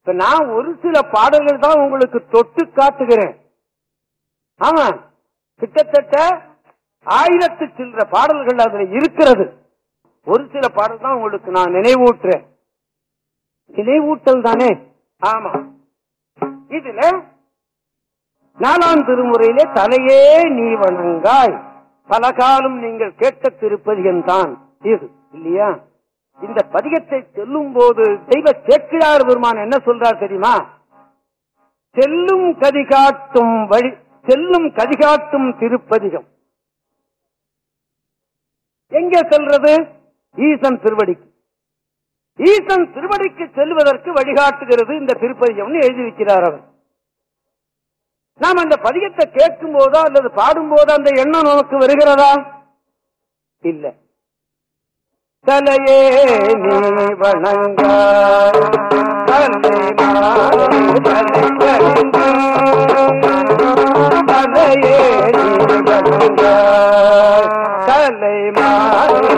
இப்ப நான் ஒரு சில பாடல்கள் தான் உங்களுக்கு தொட்டு காட்டுகிறேன் ஆமா கிட்டத்தட்ட ஆயிரத்து சில்லற பாடல்கள் அதுல இருக்கிறது ஒரு சில பாடல் தான் உங்களுக்கு நான் நினைவூட்டுறேன் நினைவூட்டல் தானே ஆமா இதுல நாலாம் திருமுறையிலே தலையே நீ வணங்காய் பல காலம் நீங்கள் கேட்க திருப்பதிகன் தான் இது இல்லையா இந்த பதிகத்தை செல்லும் போது தெய்வ சேக்கிழார் பெருமான் என்ன சொல்றார் தெரியுமா செல்லும் கதி காட்டும் வழி செல்லும் கதி காட்டும் திருப்பதிகம் எங்கே செல்றது ஈசன் திருவடிக்கு ஈசன் திருவடிக்கு செல்வதற்கு வழிகாட்டுகிறது இந்த திருப்பதிகம்னு எழுதி வைக்கிறார் அவர் நாம் அந்த பதிகத்தை கேட்கும் போதோ அல்லது பாடும் போதோ அந்த எண்ணம் நமக்கு வருகிறதா இல்ல தலையே நீ வணங்க தலையே நீ வணங்க தலை மாறி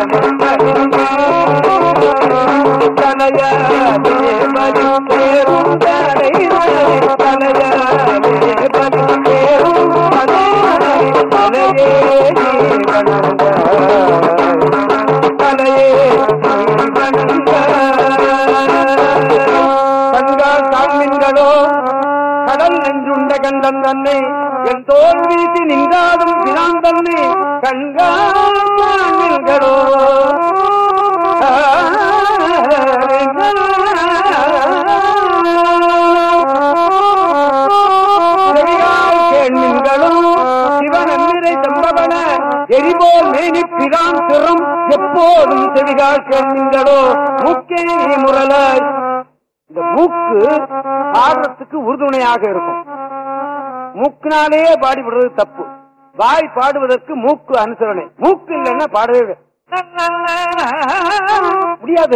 தலைய தேவதி பேரும் தலை தலைய தேவதி பேரும் தலையே நீ வணங்க தலையே நீ வணங்க கண்கால் காண்மின்களோ கடல் நெஞ்சுண்ட கண்டன் தன்னை என் தோல் வீசி நின்றாலும் பிரான் தன்னை கண்கால் காண்மின்களோ கேள்விகளும் சிவனன்னிரை தம்பவன எரிபோல் மேனி பிரான் திறம் எப்போதும் செவிகால் கேள்விகளோ முக்கே முரலாய் இந்த மூக்கு பாடுறதுக்கு உறுதுணையாக இருக்கும் மூக்குனாலே பாடிவிடுறது தப்பு வாய் பாடுவதற்கு மூக்கு அனுசரணை மூக்கு இல்லைன்னா பாடவே முடியாது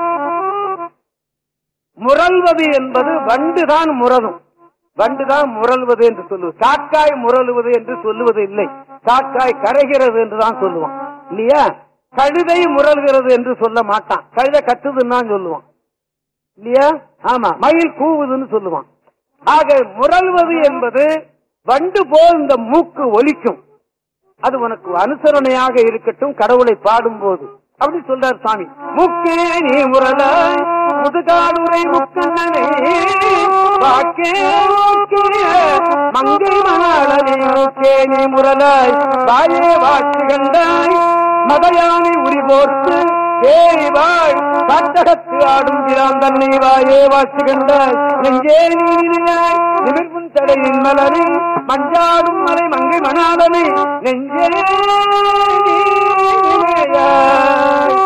முரல்வது என்பது வண்டுதான் முரலும் வண்டுதான் முரல்வது என்று சொல்லுவது காக்காய் முரலுவது என்று சொல்லுவது இல்லை காக்காய் கரைகிறது என்று தான் சொல்லுவான் இல்லையா கழுதை முரல்கிறது என்று சொல்ல மாட்டான் கழுதை கத்துதுன்னு தான் சொல்லுவான் இல்லையா ஆமா மயில் கூவுதுன்னு சொல்லுவான் ஆக முரல்வது என்பது வண்டு போல் இந்த மூக்கு ஒலிக்கும் அது உனக்கு அனுசரணையாக இருக்கட்டும் கடவுளை பாடும்போது அப்படி சொல்றார் சாமி முக்கே நீ முரல முதுகாடுரை முக்கண்ணனே வாக்கே முக்கே, மங்கை மணாளனே முக்கே நீ முரலாய் வாயே வாட்சி கண்டாய் மதையானை உரி போர்த்து ஏய் வாய் காட்டகத்து ஆடும் பிரான் தன்னை வாயே வாட்சி கண்டாய் நெஞ்சே நீ நினையாய் நிமிர்வும் தடையின் மலரை மஞ்சாடும் மலை மங்கை மணாளனை நெஞ்சே நீ நினையாய்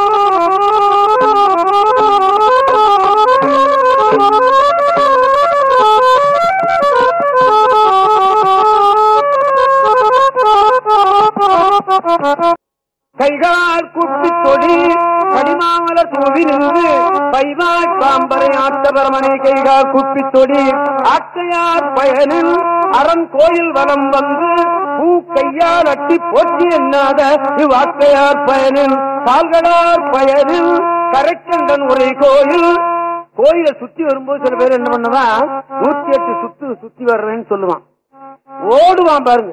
கைகால் குட்டி கொடி கடிமாமல தூவி நின்று பைவாய் பாம்பரை ஆட்டபரமனை கைகால் குப்பி தொடி ஆட்டையார் பயனில் அறம் கோயில் வலம் வந்து பூ கையால் அட்டி போற்றி எண்ணாத இவ்வாட்டையார் பயனில் பால்களார் பயனில் கரைக்கண்டன் உரை கோயில் கோயிலை சுத்தி வரும்போது சில பேர் என்ன பண்ணுவான் நூத்தி எட்டு சுத்து சுத்தி வர்றேன்னு சொல்லுவான் ஓடுவான் பாருங்க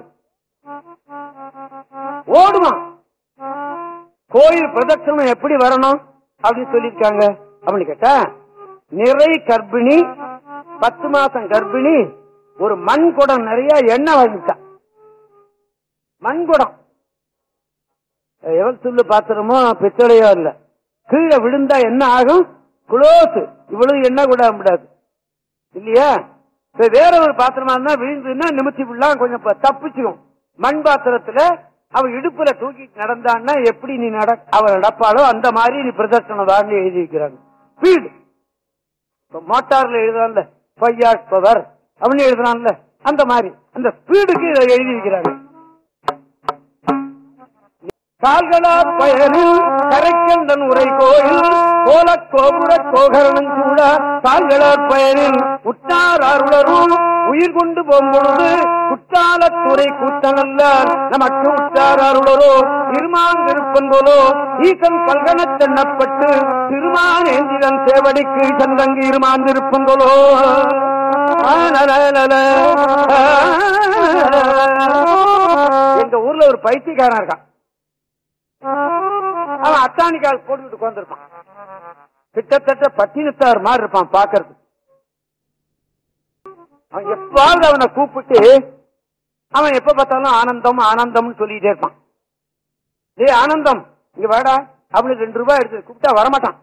ஓடுவான் கோயில் பிரதட்சணம் எப்படி வரணும் அப்படின்னு சொல்லியிருக்காங்க அப்படின்னு கேட்டா நிறை கர்ப்பிணி பத்து மாசம் கர்ப்பிணி ஒரு மண் குடம் நிறைய எண்ணெய் வாங்கிட்டா மண் குடம் எவள் சொல்லு பாத்திரமோ பித்தளையோ இல்ல கீழே விழுந்தா என்ன ஆகும் குளோஸ் இவ்வளவு எண்ணெய் கூட முடியாது இல்லையா இப்ப வேற ஒரு பாத்திரமா இருந்தா விழுந்ததுன்னா நிமித்தி விடலாம் கொஞ்சம் ப- தப்பிச்சுக்கும் மண் பாத்திரத்துல அவ இடுப்புல தூக்கிட்டு நடந்தான்னா எப்படி நீ நட அவ நடப்பாளோ அந்த மாதிரி நீ பிரதர்சனம் தான் எழுதி வைக்கிறாங்க ஸ்பீடு இப்ப மோட்டார்ல எழுதுறான்ல ஃபைவ் பவர் அப்படின்னு எழுதுறான்ல அந்த மாதிரி அந்த ஸ்பீடுக்கு இதை எழுதி வைக்கிறாங்க கால்களார் பயனில் கரைக்கந்தன் உரை கோயில் கோல கோபுர கோகரணம் சூட கால்களார் பயனில் உற்றார் அருளரும் உயிர் கொண்டு போம்பொழுது குற்றாலத்துறை கூத்தனல்லார் நமக்கு உற்றார் அருளரோ திருமாந்திருப்பன் போலோ ஈசன் பல்கனத் தென்னப்பட்டு திருமான் ஏந்திரன் சேவடிக்கு சந்தங்கி இருமாந்திருப்பன் போலோ எங்க ஊர்ல ஒரு பைத்தியக்காரன் இருக்கான் அவன் அத்தானிக்கால் போட்டுக்கிட்டு உட்காந்துருப்பான் கிட்டத்தட்ட பட்டினத்தார் மாதிரி இருப்பான் பாக்குறது அவன் எப்பாவது அவனை கூப்பிட்டு அவன் எப்ப பார்த்தாலும் ஆனந்தம் ஆனந்தம்னு சொல்லிட்டே இருப்பான் டேய் ஆனந்தம் இங்க வாடா அவனுக்கு ரெண்டு ரூபாய் எடுத்து கூப்பிட்டா வரமாட்டான்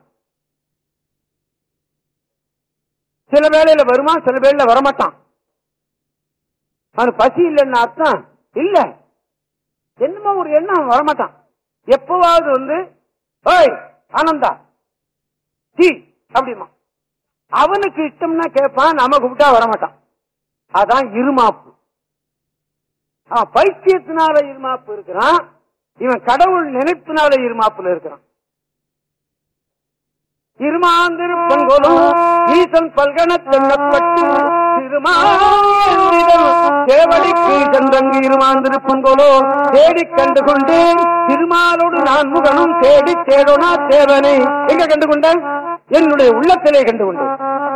சில வேளையில வருமா சில வேளையில வரமாட்டான் அவனுக்கு பசி இல்லைன்னு அர்த்தம் இல்ல என்னமோ ஒரு எண்ணம் அவன் வரமாட்டான் எப்பவாவது வந்து ஓய் ஆனந்தா சி அப்படிமா அவனுக்கு இஷ்டம்னா கேட்பான் நம்ம கூப்பிட்டா வரமாட்டான் அதான் இருமாப்பு அவன் பைத்தியத்தினால இருமாப்பு இருக்கிறான் இவன் கடவுள் நினைப்பினால இருமாப்புல இருக்கிறான் இருமாந்திருப்பங்கோலும் ஈசன் பல்கணத்தெண்ணப்பட்டு திருமாந்திரம் சேவடிக்கு சென்றங்கு இருமாந்திருப்பங்கோலோ தேடிக் கண்டு கொண்டு திருமாலோடு நான் முகனும் தேடி தேடோனா தேவனை எங்க கண்டு கொண்டேன் என்னுடைய உள்ளத்திலே கண்டு கொண்டேன்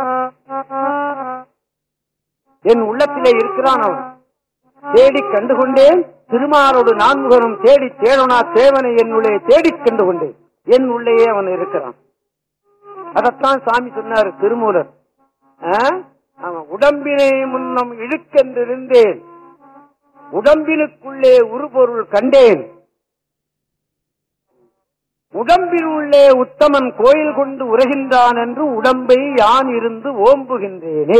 என் உள்ளத்திலே இருக்கிறான் அவன் தேடி கண்டு கொண்டேன் திருமாலோடு நான்முகனும் தேடி தேடோனா தேவனை என்னுள்ளே தேடிக் கண்டு கொண்டேன் என் உள்ளேயே அவன் இருக்கிறான் அதத்தான் சாமி சொன்னார் திருமூலர் ஆ? அவன் உடம்பினை முன்னம் இழுக்கென்றிருந்தேன் உடம்பினுக்குள்ளே உருபொருள் கண்டேன் உடம்பில் உள்ளே உத்தமன் கோயில் கொண்டு உரைகின்றான் என்று உடம்பை யான் இருந்து ஓம்புகின்றேனே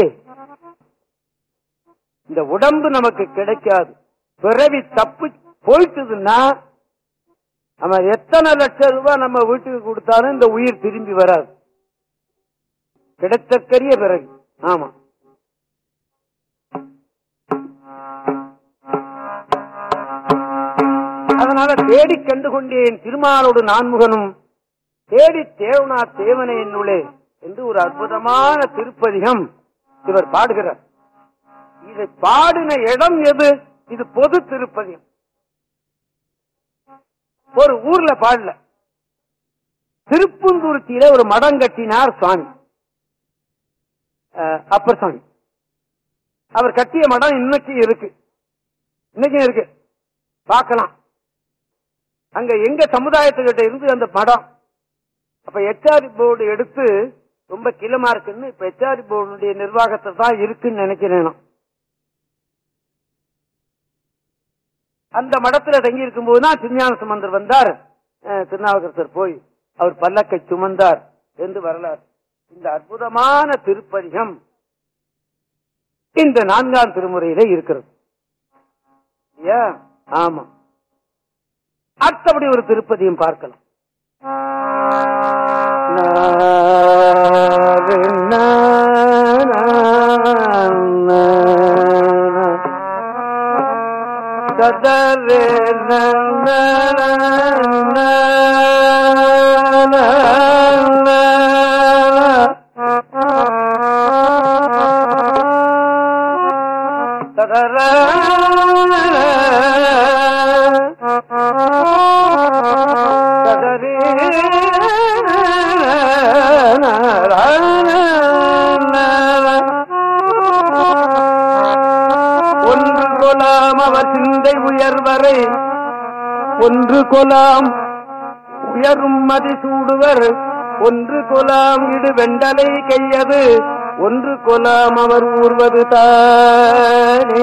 இந்த உடம்பு நமக்கு கிடைக்காது பிறவி தப்பு போயிட்டுதுன்னா நம்ம எத்தனை லட்சம் ரூபாய் நம்ம வீட்டுக்கு கொடுத்தாலும் இந்த உயிர் திரும்பி வராது கிடைத்தற்கரிய பிறகு ஆமா அதனால தேடி கண்டு கொண்டேன் திருமாலோடு நான்முகனும் தேடி தேவனா தேவனை என்னுள்ளே என்று ஒரு அற்புதமான திருப்பதிகம் இவர் பாடுகிறார் இதை பாடின இடம் எது இது பொது திருப்பதிகம் ஒரு ஊர்ல பாடல திருப்புந்துருத்தியில ஒரு மடம் கட்டினார் சுவாமி அஹ், அப்பர் சுவாமி அவர் கட்டிய மடம் இன்னைக்கு இருக்கு இன்னைக்கும் இருக்கு பார்க்கலாம் அங்க எங்க சமுதாயத்துக்கிட்ட இருந்து அந்த மடம் அப்ப எச்ஆர்டி போர்டு எடுத்து ரொம்ப கிளமா இருக்குன்னு இப்ப எச்ஆர்டி போர்டுடைய நிர்வாகத்தை தான் இருக்குன்னு நினைக்கிறேன் நான். அந்த மடத்துல தங்கி இருக்கும்போது தான் திருஞான சம்பந்தர் வந்தார் அஹ், திருநாவுக்கரசர் போய் அவர் பல்லக்கை சுமந்தார் என்று வரலாறு இந்த அற்புதமான திருப்பதிகம் இந்த நான்காம் திருமுறையில இருக்கிறது இல்லையா? ஆமா அடுத்தபடி ஒரு திருப்பதியும் பார்க்கலாம் ஒன்று கொலாம் அவர் சிந்தை உயர்வரை ஒன்று கொலாம் உயரும் மதி சூடுவர் ஒன்று கொலாம் இடு வெண்டலை கையது ஒன்று கொலாம் அவர் ஊர்வது தானே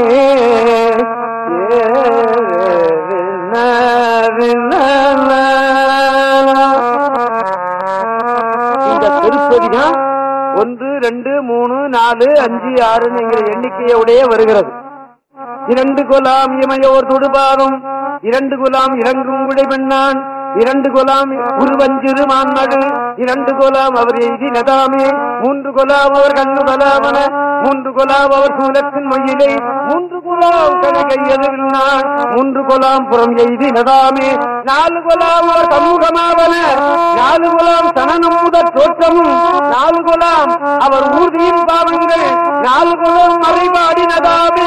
இந்த திருப்பதிகம் ஒன்று ரெண்டு மூணு நாலு அஞ்சு ஆறுன்னு என்கிற எண்ணிக்கையோடைய வருகிறது இரண்டு குலாம் இமையோர் தொடுபாரும் இரண்டு குலாம் இறங்கும் விடைபெண்ணான் இரண்டு கொலாம் உருவஞ்சிறு மான்மடு இரண்டு கொலாம் அவர் எய்தி நதாமே மூன்று கொலாம் அவர் கண்ணு பலாமன மூன்று கொலாம் அவர் சூலத்தின் மொயிலை மூன்று கொலாம் கழகையதில் நாள் மூன்று கொலாம் புறம் எய்தி நதாமே நாலு கொலாம் அவர் சமூகமாவன நாலு கொலாம் சனனம் முதற் தோற்றமும் நாலு கொலாம் அவர் ஊர்தியின் பாவங்கள் நாலு குலம் மறைவாடினதாமே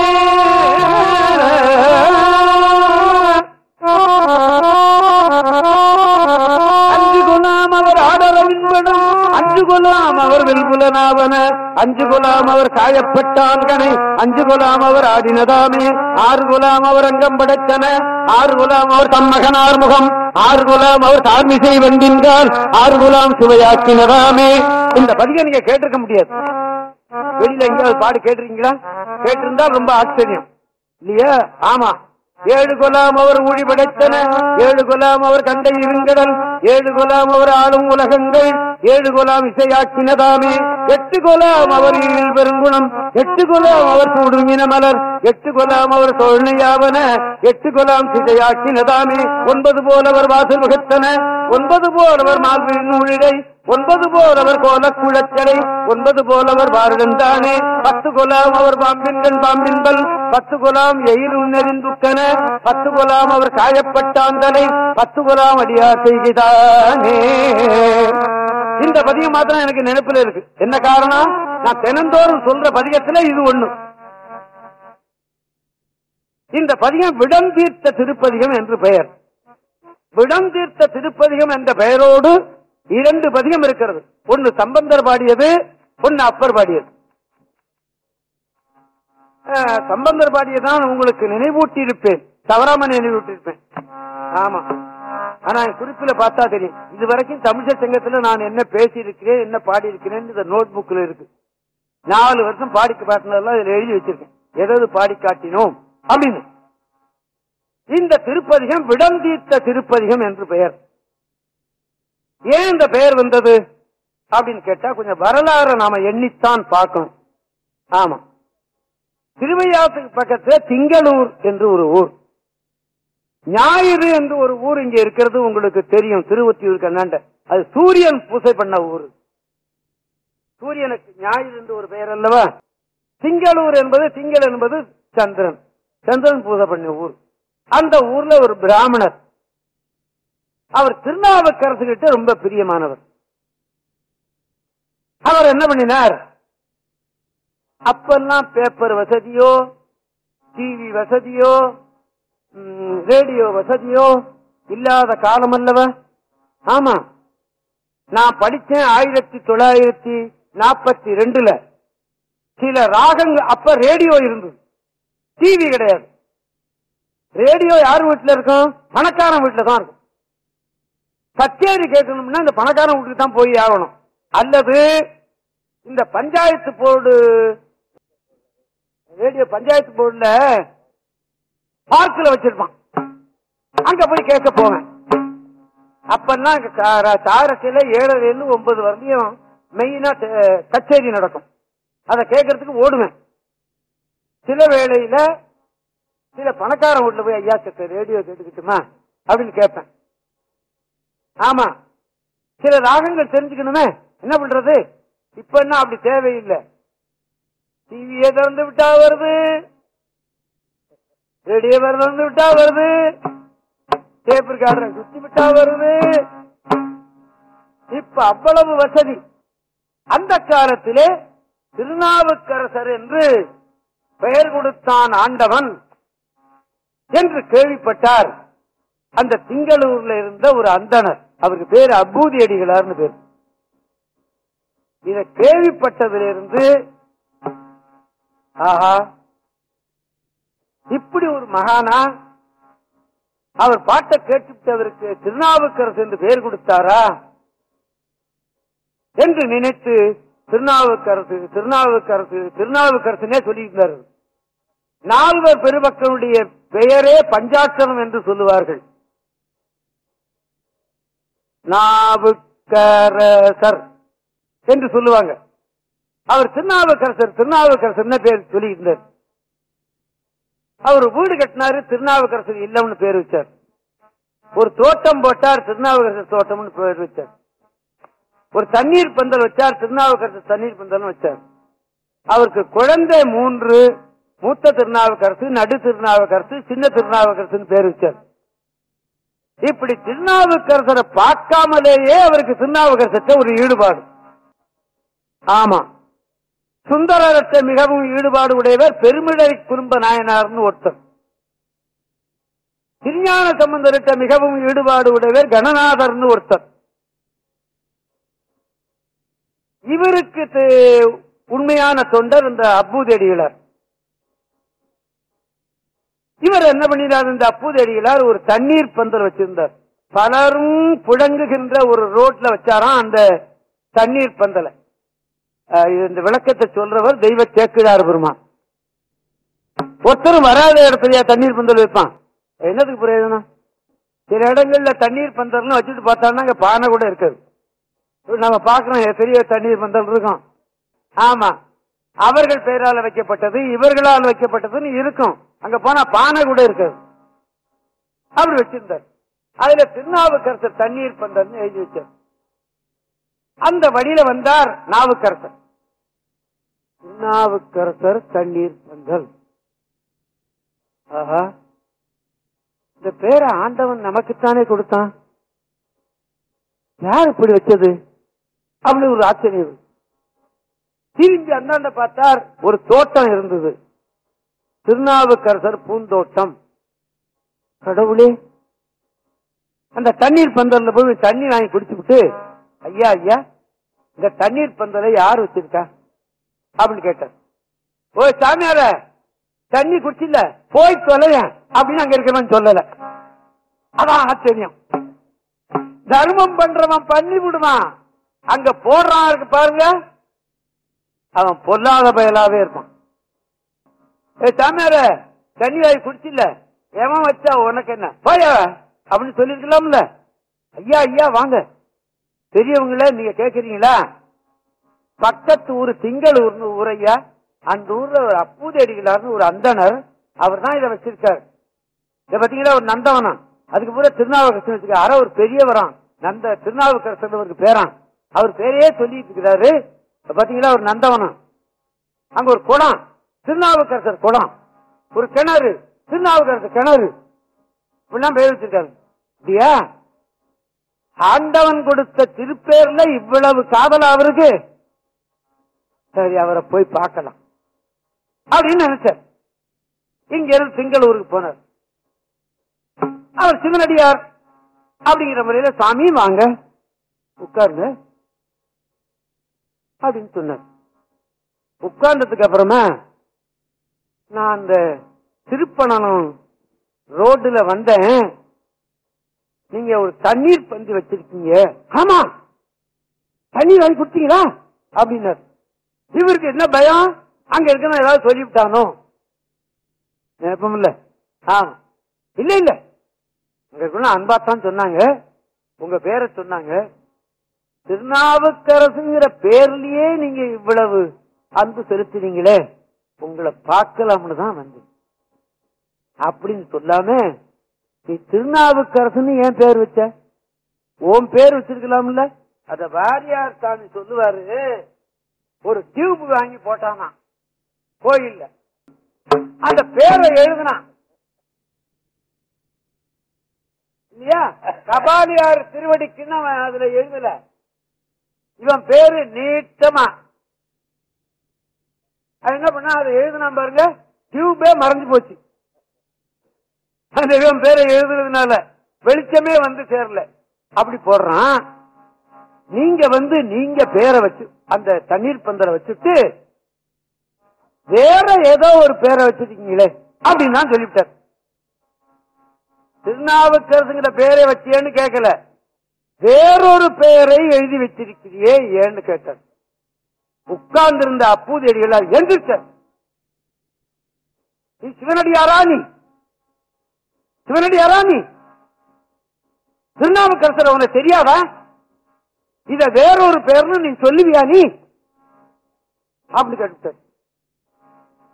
அஞ்சு குலாம் அவர் ஆடரவின்படும் அஞ்சு குலாம் அவர் வெல்புலனாவன அஞ்சு குலாம் அவர் காயப்பட்டான்கனை அஞ்சு குலாம் அவர் ஆடினதாமே ஆறு குலாம் அவர் அங்கம் படைத்தன ஆறு குலாம் அவர் தம்மகனார் முகம் ஆறு குலாம் அவர் தார்மிசை வந்தின்றால் ஆறு குலாம் சுவையாக்கினதாமே இந்த பதிக நீங்க கேட்டிருக்க முடியாது வெளியில எங்கேயாவது பாடு கேட்டிருக்கீங்களா கேட்டிருந்தா ரொம்ப ஆச்சரியம் இல்லையா ஆமா ஏழு கொலாம் அவர் ஊழி படைத்தன ஏழு கொலாம் அவர் கண்டை இருங்கடல் ஏழு கொலாம் அவர் ஆளும் உலகங்கள் ஏழு கொலாம் இசையாக்கினதாமே எட்டு கொலாம் அவர் ஈழில் பெருங்குணம் எட்டு கொலாம் அவர் சூடுமின மலர் எட்டு கொலாம் அவர் தோழ்மையாவன எட்டு கொலாம் சிதையாக்கினதாமே ஒன்பது போல் அவர் வாசல் முகத்தன ஒன்பது போல் அவர் மால்வின் ஊழிடை ஒன்பது போல் அவர் கோல குழச்சடை ஒன்பது போல் அவர் பாரதந்தானே பத்து கொலாம் அவர் பாம்பின்கள் பாம்பின்பல் பத்து கொலாம் எயில் உன்னெறிந்துக்கன பத்து கொலாம் அவர் காயப்பட்டாந்தலை பத்து கொலாம் அடியார் செய்கிறானே இந்த பதிகம் மாத்திரம் எனக்கு நினைப்புல இருக்கு என்ன காரணம் நான் தினந்தோறும் சொல்ற பதிகத்துல இது ஒண்ணு இந்த பதிகம் விடம் தீர்த்த திருப்பதிகம் என்று பெயர் விடம் தீர்த்த திருப்பதிகம் என்ற பெயரோடு இரண்டு பதிகம் இருக்கிறது ஒன்னு சம்பந்தர் பாடியது ஒன்னு அப்பர் பாடியது அஹ், சம்பந்தர் பாடியதான் உங்களுக்கு நினைவூட்டி இருப்பேன் தவறாம நினைவூட்டி இருப்பேன் ஆமா ஆனா என் குறிப்பில பார்த்தா தெரியும் இது வரைக்கும் தமிழர் சங்கத்துல நான் என்ன பேசி இருக்கிறேன் என்ன பாடி இருக்கிறேன் இந்த நோட் புக்ல இருக்கு நாலு வருஷம் பாடி காட்டினதெல்லாம் இதுல எழுதி வச்சிருக்கேன் எதாவது பாடி காட்டினோம் அப்படின்னு இந்த திருப்பதிகம் விடம் தீர்த்த திருப்பதிகம் என்று பெயர் ஏன் இந்த பெயர் வந்தது அப்படின்னு கேட்டா கொஞ்சம் வரலாறு நாம எண்ணித்தான் பார்க்கணும் ஆமா திருவையாத்துக்கு பக்கத்துல திங்களூர் என்று ஒரு ஊர் ஞாயிறு என்று ஒரு ஊர் இங்க இருக்கிறது உங்களுக்கு தெரியும் திருவொத்தியூர் கண்ணாண்ட அது சூரியன் பூசை பண்ண ஊர் சூரியனுக்கு ஞாயிறு என்று ஒரு பெயர் அல்லவா திங்களூர் என்பது திங்கள் என்பது சந்திரன் சந்திரன் பூஜை பண்ண ஊர் அந்த ஊர்ல ஒரு பிராமணர் அவர் திருநாவுக்கரசு கிட்ட ரொம்ப பிரியமானவர் அவர் என்ன பண்ணினார் அப்பெல்லாம் பேப்பர் வசதியோ டிவி வசதியோ ம், ரேடியோ வசதியோ இல்லாத காலம் அல்லவா ஆமா நான் படிச்சேன் ஆயிரத்தி தொள்ளாயிரத்தி நாற்பத்தி ரெண்டுல சில ராகங்க அப்ப ரேடியோ இருந்தது டிவி கிடையாது ரேடியோ யார் வீட்டுல இருக்கும் பணக்காரன் வீட்டுல தான் இருக்கும் கச்சேரி கேட்கணும்னா இந்த பணக்காரன் வீட்டுக்கு தான் போய் ஆகணும் அல்லது இந்த பஞ்சாயத்து போர்டு ரேடியோ பஞ்சாயத்து போர்டுல பார்க்கில் வச்சிருப்பான் அங்க போய் கேட்க போவேன் அப்பெல்லாம் தாரசில ஏழரை இருந்து ஒன்பது வரலையும் மெயினா ட- கச்சேரி நடக்கும் அதை கேட்கறதுக்கு ஓடுவேன் சில வேளையில சில பணக்காரன் வீட்டுல போய் ஐயா கேட்ட ரேடியோ கேட்டுக்கிட்டுமா அப்படின்னு கேட்பேன் ஆமா சில ராகங்கள் தெரிஞ்சுக்கணுமே என்ன பண்றது இப்ப என்ன அப்படி தேவையில்லை டிவியை திறந்து விட்டா வருது ரேடியோ திறந்து விட்டா வருது டேப் ரெக்கார்டரை சுத்தி விட்டா வருது இப்ப அவ்வளவு வசதி அந்த காலத்திலே திருநாவுக்கரசர் என்று பெயர் கொடுத்தான் ஆண்டவன் என்று கேள்விப்பட்டார் அந்த திங்களூர்ல இருந்த ஒரு அந்தணர் அவருக்கு பேரு அபூதி அடிகளார்னு பேர் இத கேள்விப்பட்டதிலிருந்து ஆஹா இப்படி ஒரு மகானா அவர் பாட்டை கேட்டுவிட்டு அவருக்கு திருநாவுக்கரசு என்று பெயர் கொடுத்தாரா என்று நினைத்து திருநாவுக்கரசு திருநாவுக்கரசு திருநாவுக்கரசுனே சொல்லியிருந்தார்கள் நால்வர் பெருமக்களுடைய பெயரே பஞ்சாட்சரம் என்று சொல்லுவார்கள் நாவுக்கரசர் என்று சொல்லுவாங்க அவர் திருநாவுக்கரசர் திருநாவுக்கரசர் பேர் சொல்லியிருந்தார் அவர் வீடு கட்டினாரு திருநாவுக்கரசர் இல்லம்னு பேர் வச்சார் ஒரு தோட்டம் போட்டார் திருநாவுக்கரசர் தோட்டம்னு பேர் வச்சார் ஒரு தண்ணீர் பந்தல் வச்சார் திருநாவுக்கரசர் தண்ணீர் பந்தல் வச்சார் அவருக்கு குழந்தை மூன்று மூத்த திருநாவுக்கரசு நடு திருநாவுக்கரசு சின்ன திருநாவுக்கரசுன்னு பேர் வச்சார் இப்படி திருநாவுக்கரசரை பார்க்காமலேயே அவருக்கு திருநாவுக்கரசத்தை ஒரு ஈடுபாடு ஆமா சுந்தரத்தை மிகவும் ஈடுபாடு உடையவர் பெருமிழை குறும்ப நாயனார்னு ஒருத்தர் திருஞான சம்பந்தர்கிட்ட மிகவும் ஈடுபாடு உடையவர் கணநாதர்னு ஒருத்தர் இவருக்கு து- உண்மையான தொண்டர் இந்த அப்புதடிகளார் இவர் என்ன பண்ணினார் இந்த அப்புதடிகளார் ஒரு தண்ணீர் பந்தல் வச்சிருந்தார் பலரும் புழங்குகின்ற ஒரு ரோட்ல வச்சாராம் அந்த தண்ணீர் பந்தலை அஹ் இந்த விளக்கத்தை சொல்றவர் தெய்வ சேக்கிழார் பெருமான் ஒருத்தரும் வராத இடத்துலயா தண்ணீர் பந்தல் வைப்பான் என்னதுக்கு பிரயோஜனம் சில இடங்கள்ல தண்ணீர் பந்தல்னு வச்சுட்டு பார்த்தான்னா அங்க பானை கூட இருக்காது இப்ப நம்ம பாக்குறோம் பெரிய தண்ணீர் பந்தல் இருக்கும் ஆமா அவர்கள் பெயரால் வைக்கப்பட்டது இவர்களால் வைக்கப்பட்டதுன்னு இருக்கும் அங்க போனா பானை கூட இருக்காது அப்படி வச்சிருந்தார் அதுல திருநாவுக்கரசர் தண்ணீர் பந்தல்னு எழுதி வச்சார் அந்த வழியில வந்தார் நாவுக்கரசர் திருநாவுக்கரசர் தண்ணீர் பந்தல் ஆஹா இந்த பேரை ஆண்டவன் நமக்குத்தானே கொடுத்தான் யார் இப்படி வச்சது அப்படி ஒரு ஆச்சரியம் திரும்பி அந்தாண்ட பார்த்தார் ஒரு தோட்டம் இருந்தது திருநாவுக்கரசர் பூந்தோட்டம் கடவுளே அந்த தண்ணீர் பந்தல்ல போய் தண்ணி வாங்கி குடிச்சுவிட்டு ஐயா ஐயா இந்த தண்ணீர் பந்தலை யார் வச்சிருக்கா அப்படின்னு கேட்டார் ஓ சாமியார தண்ணி குடிச்சில்ல போய் தொலைய அப்படின்னு அங்க இருக்கிறவன் சொல்லல அதான் ஆச்சரியம் தர்மம் பண்றவன் பண்ணி விடுவான் அங்க போடுறான் இருக்கு பாருங்க அவன் பொல்லாத பயலாவே இருப்பான் ஏ சாமியார தண்ணி வாங்கி குடிச்சில்ல எவன் வச்சா உனக்கு என்ன போய அப்படின்னு சொல்லிருக்கலாம்ல ஐயா ஐயா வாங்க பெரியவங்கள நீங்க கேக்குறீங்களா பக்கத்து ஊர் திங்களூர்னு ஊரையா அந்த ஊர்ல ஒரு அப்பூதேடிகளார்னு ஒரு அந்தனர் அவர் தான் இதை வச்சிருக்காரு இத பாத்தீங்களா ஒரு நந்தவனம் அதுக்கு பூரா திருநாவுக்கரசன் வச்சிருக்காரு அற ஒரு பெரியவரான் நந்த திருநாவுக்கரசன் அவருக்கு பேரான் அவர் பேரையே சொல்லிட்டு இருக்கிறாரு இப்ப பாத்தீங்களா ஒரு நந்தவனம் அங்க ஒரு குளம் திருநாவுக்கரசர் குளம் ஒரு கிணறு திருநாவுக்கரசர் கிணறு இப்படிலாம் பேர் வச்சிருக்காரு இல்லையா ஆண்டவன் கொடுத்த திருப்பேர்ல இவ்வளவு காதல் அவருக்கு சரி அவரை போய் பார்க்கலாம் அப்படின்னு நினைச்சார் இங்க இருந்து திங்களூருக்கு போனார் அவர் சிவனடியார் அப்படிங்கிற முறையில சாமி வாங்க உட்காருங்க அப்படின்னு சொன்னார் உட்கார்ந்ததுக்கு அப்புறமா நான் அந்த திருப்பணம் ரோடுல வந்தேன் நீங்க ஒரு தண்ணீர் பந்து வச்சிருக்கீங்க ஆமா தண்ணீர் வாங்கி கொடுத்தீங்களா அப்படின்னாரு இவருக்கு என்ன பயம் அங்க இருக்கணும் ஏதாவது சொல்லிவிட்டானோ நினைப்பம் இல்ல ஆமா இல்ல இல்ல அங்க இருக்கணும் அன்பாத்தான் சொன்னாங்க உங்க பேரை சொன்னாங்க திருநாவுக்கரசுங்கிற பேர்லயே நீங்க இவ்வளவு அன்பு செலுத்தினீங்களே உங்களை பார்க்கலாம்னு தான் வந்தேன் அப்படின்னு சொல்லாம நீ திருநாவுக்கரசுன்னு ஏன் பேர் வச்ச உன் பேர் வச்சிருக்கலாம்ல அத வாரியார் சாமி சொல்லுவாரு ஒரு டியூப் வாங்கி போட்டானா கோயில்ல அந்த பேரை எழுதுனான் இல்லையா கபாலியார் திருவடிக்குன்னு அவன் அதுல எழுதல இவன் பேரு நீட்டமா அது என்ன பண்ணா அதை எழுதுனா பாருங்க டியூபே மறைஞ்சு போச்சு அந்த இவன் பேரை எழுதுனதுனால வெளிச்சமே வந்து சேரல அப்படி போடுறான் நீங்க வந்து நீங்க பேரை வச்சு அந்த தண்ணீர் பந்தலை வச்சுட்டு வேற ஏதோ ஒரு பேரை வச்சிருக்கீங்களே அப்படின்னு தான் சொல்லிவிட்டார் திருநாவுக்கரசுங்கிற பேரை வச்சியேன்னு கேட்கல வேறொரு பெயரை எழுதி வச்சிருக்கிறியே ஏன்னு கேட்டார் உட்கார்ந்திருந்த அப்பூதேடிகளால் எந்திரிச்சார் நீ சிவனடியாரா நீ சிவனடியாரா நீ திருநாவுக்கரசர் உனக்கு தெரியாதா இத வேறொரு பேர்னு நீ சொல்லுவியா நீ அப்படி கேட்டார்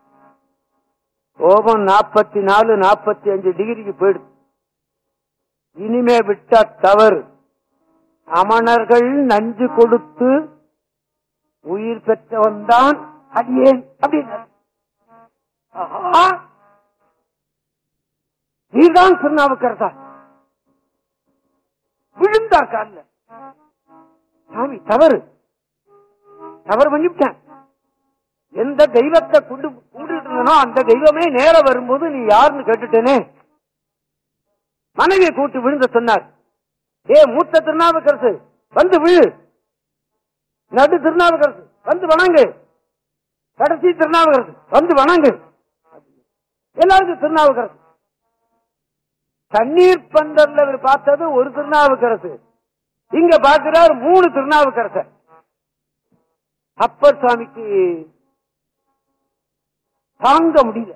கோபம் நாற்பத்தி நாலு நாற்பத்தி அஞ்சு டிகிரிக்கு போயிடுது இனிமே விட்ட தவறு அமணர்கள் நஞ்சு கொடுத்து உயிர் பெற்றவன் தான் அடியேன் அப்படின்னார் ஆஹா! நீர்தான் திருநாவுக்கரசா விழுந்தார் கால்ல சாமி தவறு தவறு பண்ணிவிட்டேன் எந்த தெய்வத்தை கொண்டு கும்பிட்டு இருந்தனோ அந்த தெய்வமே நேர வரும்போது நீ யாருன்னு கேட்டுட்டேனே மனைவியை கூட்டு விழுந்த சொன்னார் ஏ மூத்த திருநாவுக்கரசு வந்து விழு நடு திருநாவுக்கரசு வந்து வணங்கு கடைசி திருநாவுக்கரசு வந்து வணங்கு எல்லாருக்கும் திருநாவுக்கரசு தண்ணீர் பந்தல்ல இவர் பார்த்தது ஒரு திருநாவுக்கரசு இங்க பார்க்கிறார் மூணு திருநாவுக்கரசர் அப்பர் சுவாமிக்கு தாங்க முடியல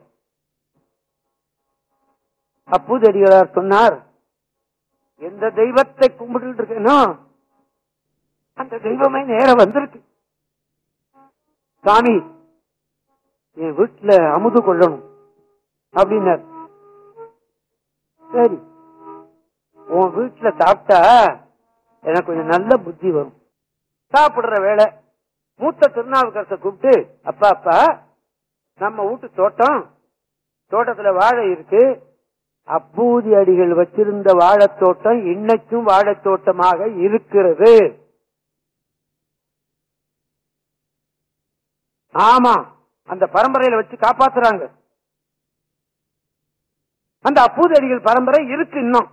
அப்பூதடிகளார் சொன்னார் எந்த தெய்வத்தை கும்பிட்டு இருக்கேனோ அந்த தெய்வமே நேர வந்திருக்கு சாமி என் வீட்டுல அமுது கொள்ளணும் அப்படின்னார் சரி உன் வீட்டுல சாப்பிட்டா எனக்கு கொஞ்சம் நல்ல புத்தி வரும் சாப்பிடுற வேலை மூத்த திருநாவுக்கரசை கூப்பிட்டு அப்பா அப்பா நம்ம வீட்டு தோட்டம் தோட்டத்துல வாழை இருக்கு அப்பூதி அடிகள் வச்சிருந்த வாழைத் தோட்டம் இன்னைக்கும் வாழைத் தோட்டமாக இருக்கிறது ஆமா அந்த பரம்பரையில வச்சு காப்பாத்துறாங்க அந்த அப்பூதி அடிகள் பரம்பரை இருக்கு இன்னும்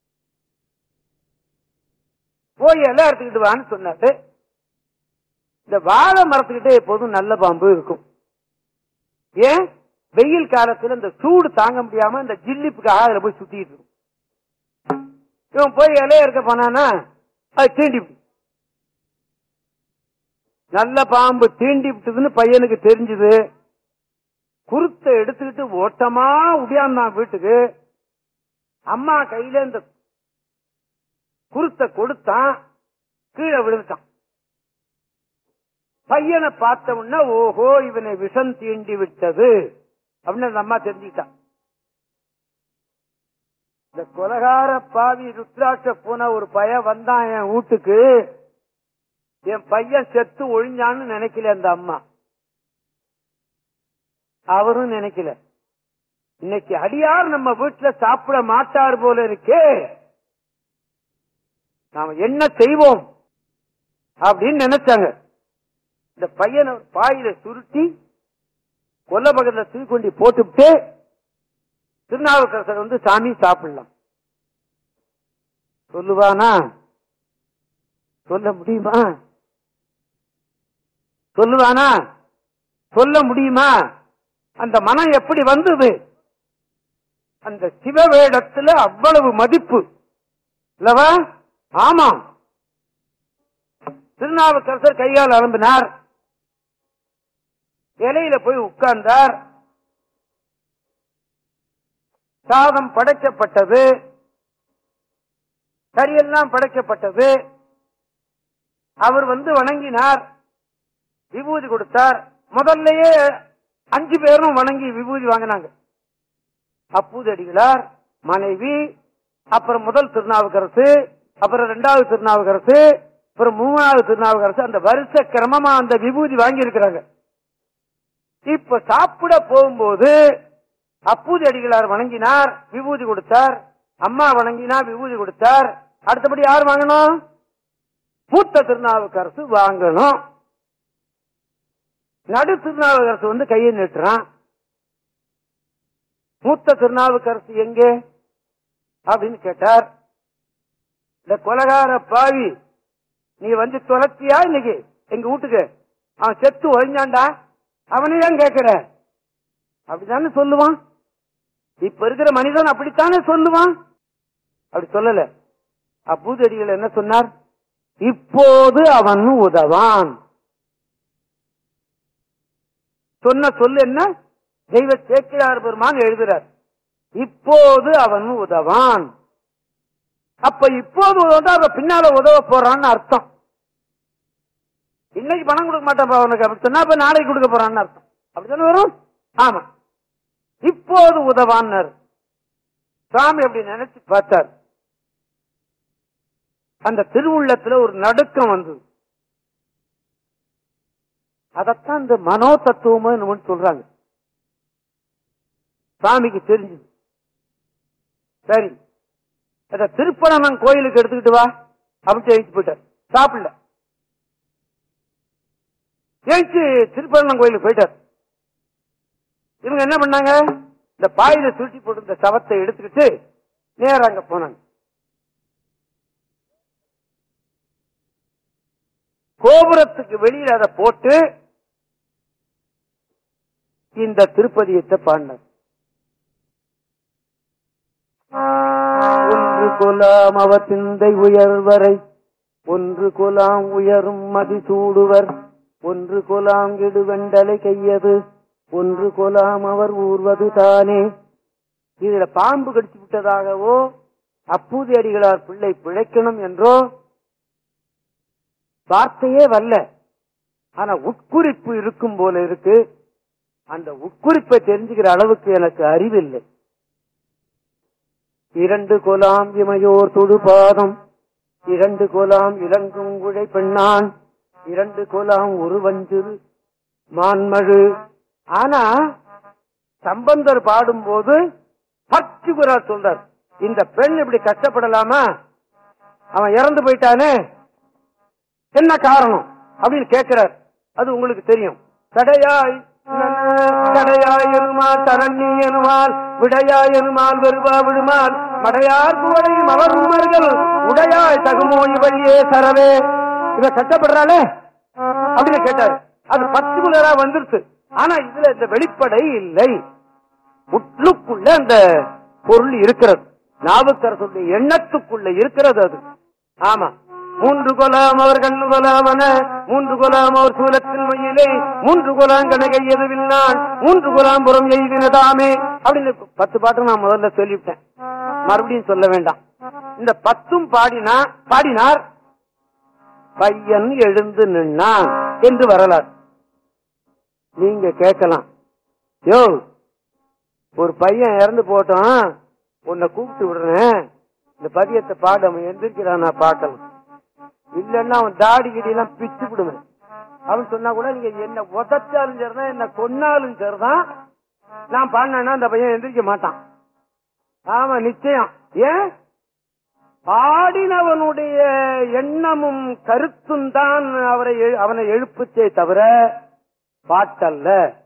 போய் எல்லாம் எடுத்துக்கிட்டு வான்னு சொன்னாரு இந்த வாழை மரத்துக்கிட்டே எப்போதும் நல்ல பாம்பு இருக்கும் ஏன் வெயில் காலத்துல இந்த சூடு தாங்க முடியாம இந்த ஜில்லிப்புக்காக அதுல போய் சுத்திட்டு இருக்கும் இவன் போய் இலைய இருக்க போனானா அது தீண்டி விடும். நல்ல பாம்பு தீண்டி விட்டதுன்னு பையனுக்கு தெரிஞ்சது குருத்தை எடுத்துக்கிட்டு ஓட்டமா உடியாந்தான் வீட்டுக்கு அம்மா கையில இந்த குருத்தை கொடுத்தான் கீழே விழுந்துட்டான் பையனை பார்த்த உடனே ஓஹோ இவனை விஷம் தீண்டி விட்டது அப்படின்னு அந்த அம்மா தெரிஞ்சுக்கிட்டான் இந்த கொலகார பாவி ருத்ராட்ச பூனை ஒரு பைய வந்தான் என் வீட்டுக்கு என் பையன் செத்து ஒழிஞ்சான்னு நினைக்கல அந்த அம்மா அவரும் நினைக்கல இன்னைக்கு அடியார் நம்ம வீட்டுல சாப்பிட மாட்டார் போல இருக்கே நாம என்ன செய்வோம் அப்படின்னு நினைச்சாங்க இந்த பையனை பாயில சுருட்டி கொல்ல பக்கத்துல தூக்கொண்டி போட்டுவிட்டு திருநாவுக்கரசர் வந்து சாமி சாப்பிடலாம் சொல்லுவானா சொல்ல முடியுமா சொல்லுவானா சொல்ல முடியுமா அந்த மனம் எப்படி வந்தது அந்த சிவவேடத்துல அவ்வளவு மதிப்பு இல்லவா ஆமா திருநாவுக்கரசர் கையால் அலம்பினார் இலையில போய் உட்கார்ந்தார் சாதம் படைக்கப்பட்டது கரியெல்லாம் படைக்கப்பட்டது அவர் வந்து வணங்கினார் விபூதி கொடுத்தார் முதல்லயே அஞ்சு பேரும் வணங்கி விபூதி வாங்கினாங்க அப்பூதடிகளார் மனைவி அப்புறம் முதல் திருநாவுக்கரசு அப்புறம் இரண்டாவது திருநாவுக்கரசு அப்புறம் மூணாவது திருநாவுக்கரசு அந்த வருஷ கிரமமா அந்த விபூதி வாங்கி இருக்கிறாங்க இப்ப சாப்பிட போகும்போது அப்பூதி அடிகளார் வணங்கினார் விபூதி கொடுத்தார் அம்மா வணங்கினார் விபூதி கொடுத்தார் அடுத்தபடி யார் வாங்கணும் மூத்த திருநாவுக்கரசு வாங்கணும் நடு திருநாவுக்கரசு வந்து கையை நீட்டுறான் மூத்த திருநாவுக்கரசு எங்கே அப்படின்னு கேட்டார் இந்த கொலகார பாவி நீ வந்து தொலைச்சியா இன்னைக்கு எங்க வீட்டுக்கு அவன் செத்து ஒழிஞ்சான்டா அவனை ஏன் கேட்கிற அப்படித்தானே சொல்லுவான் இப்ப இருக்கிற மனிதன் அப்படித்தானே சொல்லுவான் அப்படி சொல்லல அப்பூதடிகள் என்ன சொன்னார் இப்போது அவன் உதவான் சொன்ன சொல்லு என்ன தெய்வ சேக்கிழார் பெருமான் எழுதுறார் இப்போது அவன் உதவான் அப்ப இப்போது உதவா அவன் பின்னால உதவ போறான்னு அர்த்தம் இன்னைக்கு பணம் கொடுக்க மாட்டான் அவனுக்கு அப்படி சொன்னா அப்ப நாளைக்கு கொடுக்க போறான்னு அர்த்தம் அப்படித்தானே வரும் ஆமா இப்போது உதவான்னார் சாமி அப்படி நினைச்சு பார்த்தார் அந்த திருவுள்ளத்துல ஒரு நடுக்கம் வந்தது அதத்தான் இந்த மனோ தத்துவம் சொல்றாங்க சாமிக்கு தெரிஞ்சது சரி அத திருப்பணம் கோயிலுக்கு எடுத்துக்கிட்டு வா அப்படின்னு எழுத்து போயிட்டார் சாப்பிடல எழுச்சி திருப்பணம் கோயிலுக்கு போயிட்டார் இவங்க என்ன பண்ணாங்க இந்த பாயில சுருட்டி போட்டு இந்த சவத்தை எடுத்துக்கிட்டு நேரா அங்க போனாங்க கோபுரத்துக்கு வெளியில அதை போட்டு இந்த திருப்பதியத்தை பாடினார் ஒன்று கொலாம் அவ சிந்தை உயர்வரை ஒன்று கொலாம் உயரும் மதிசூடுவர் ஒன்று கொலாம் இடுவெண்டலை கையது ஒன்று கொலாம் அவர் ஊர்வது தானே இதுல பாம்பு கடிச்சு விட்டதாகவோ அப்பூதி அடிகளார் பிள்ளை பிழைக்கணும் என்றோ வார்த்தையே வரல ஆனா உட்குறிப்பு இருக்கும் போல இருக்கு அந்த உட்குறிப்பை தெரிஞ்சுக்கிற அளவுக்கு எனக்கு அறிவில்லை இரண்டு கொலாம் இமையோர் தொடுபாதம் இரண்டு கொலாம் இளங்கும் குழை பெண்ணான் இரண்டு கொலாம் ஒரு வஞ்சிறு மான்மழு ஆனா சம்பந்தர் பாடும்போது பர்டிகுலர் சொல்றார் இந்த பெண் இப்படி கஷ்டப்படலாமா அவன் இறந்து போயிட்டானே என்ன காரணம் அப்படின்னு கேட்கிறார் அது உங்களுக்கு தெரியும் தடையாய் தடையாய் எனுமால் தரண்ணி எனுமால் விடையாய் எனுமால் வெறுவா விடுமால் மடையார் குவடையும் அவர் உமர்கள் உடையாய் தகுமோ இவழியே சரவே இவ கஷ்டப்படுறாளே அப்படின்னு கேட்டாரு அது பர்டிகுலரா வந்துருச்சு ஆனா இதுல இந்த வெளிப்படை இல்லை உள்ளுக்குள்ள அந்த பொருள் இருக்கிறது நாவுக்கரசுடைய எண்ணத்துக்குள்ள இருக்கிறது அது ஆமா மூன்று கொலாம் அவர் கண்ணு கொலாமன மூன்று கொலாம் அவர் சூலத்தின் மையிலே மூன்று கொலாம் கணகை எதுவில் நான் மூன்று கொலாம் புறம் எய்தினதாமே அப்படின்னு பத்து பாட்டு நான் முதல்ல சொல்லிவிட்டேன் மறுபடியும் சொல்ல வேண்டாம் இந்த பத்தும் பாடினா பாடினார் பையன் எழுந்து நின்னான் என்று வரலாறு நீங்க கேட்கலாம் யோ ஒரு பையன் இறந்து போட்டோம் உன்னை கூப்பிட்டு விடுறேன் இந்த பதியத்தை பாடு அவன் எந்திரிக்கிறான் நான் பார்க்கலாம் இல்லன்னா அவன் தாடி கிடி எல்லாம் பிச்சு விடுவேன் அவன் சொன்னா கூட நீங்க என்ன உதச்சாலும் சரிதான் என்ன கொன்னாலும் சரிதான் நான் பாடினா அந்த பையன் எந்திரிக்க மாட்டான் ஆமா நிச்சயம் ஏன் பாடினவனுடைய எண்ணமும் கருத்தும் தான் அவரை எழு- அவனை எழுப்புச்சே தவிர பாட்டல்ல